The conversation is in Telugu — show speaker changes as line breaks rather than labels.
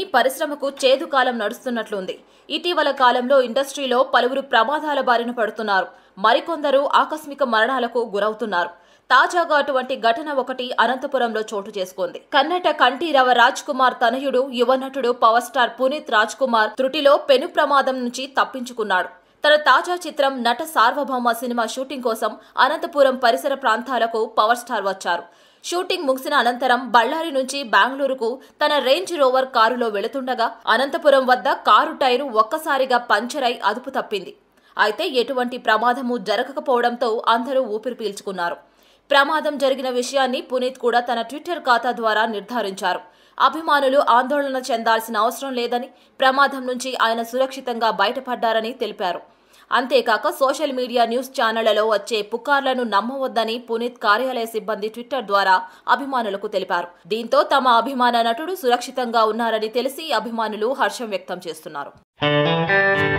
పరిశ్రమకు చేదు కాలం నడుస్తున్నట్లుంది ఇటీవల కాలంలో ఇండస్ట్రీలో పలువురు ప్రమాదాల బారిన పడుతున్నారు మరికొందరు ఆకస్మిక మరణాలకు గురవుతున్నారు తాజాగా అటువంటి ఘటన ఒకటి అనంతపురంలో చోటు చేసుకుంది కన్నట కంఠీరవ రాజ్ కుమార్ తనయుడు యువ నటుడు పవర్ స్టార్ పునీత్ రాజ్ కుమార్ త్రుటిలో పెను ప్రమాదం నుంచి తప్పించుకున్నాడు తన తాజా చిత్రం నట సార్వభౌమ సినిమా షూటింగ్ కోసం అనంతపురం పరిసర ప్రాంతాలకు పవర్ స్టార్ వచ్చారు షూటింగ్ ముగిసిన అనంతరం బళ్ళారి నుంచి బెంగళూరుకు తన రేంజ్ రోవర్ కారులో వెళుతుండగా అనంతపురం వద్ద కారు టైరు ఒక్కసారిగా పంచర్ అయి అదుపు తప్పింది అయితే ఎటువంటి ప్రమాదము జరగకపోవడంతో అందరూ ఊపిరి పీల్చుకున్నారు ప్రమాదం జరిగిన విషయాన్ని పునీత్ కూడా తన ట్విట్టర్ ఖాతా ద్వారా నిర్ధారించారు అభిమానులు ఆందోళన చెందాల్సిన అవసరం లేదని ప్రమాదం నుంచి ఆయన సురక్షితంగా బయటపడ్డారని తెలిపారు అంతేకాక సోషల్ మీడియా న్యూస్ ఛానళ్లలో వచ్చే పుకార్లను నమ్మవద్దని పునీత్ కార్యాలయ సిబ్బంది ట్విట్టర్ ద్వారా అభిమానులకు తెలిపారు దీంతో తమ అభిమాన నటుడు సురక్షితంగా ఉన్నారని తెలిసి అభిమానులు హర్షం వ్యక్తం చేస్తున్నారు